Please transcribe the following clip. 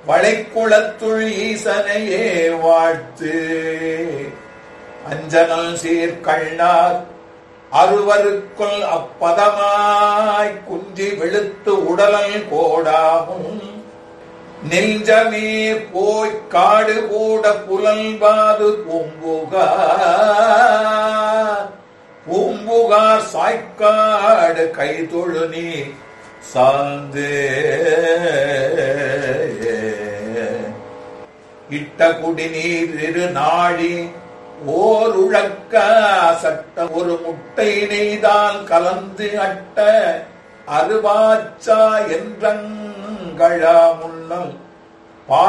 வளைக்குளத்துள் ஈசனையே வாழ்த்து அஞ்சனல் சீர் கண்ணார் அறுவருக்குள் அப்பதமாய் குஞ்சி வெளுத்து உடலல் கோடாமும் நெஞ்சமே போய்க் காடு கூட புலல்பாது பூம்புகார் பூம்புகார் சாய்க்காடு கைதொழு நீ சார்ந்து இட்ட குடிநீர் இரு நாழி ஓர் உழக்க சட்ட ஒரு முட்டை நெய்தால் கலந்து அட்ட அருவாச்சா என்றங்கழா முன்னம்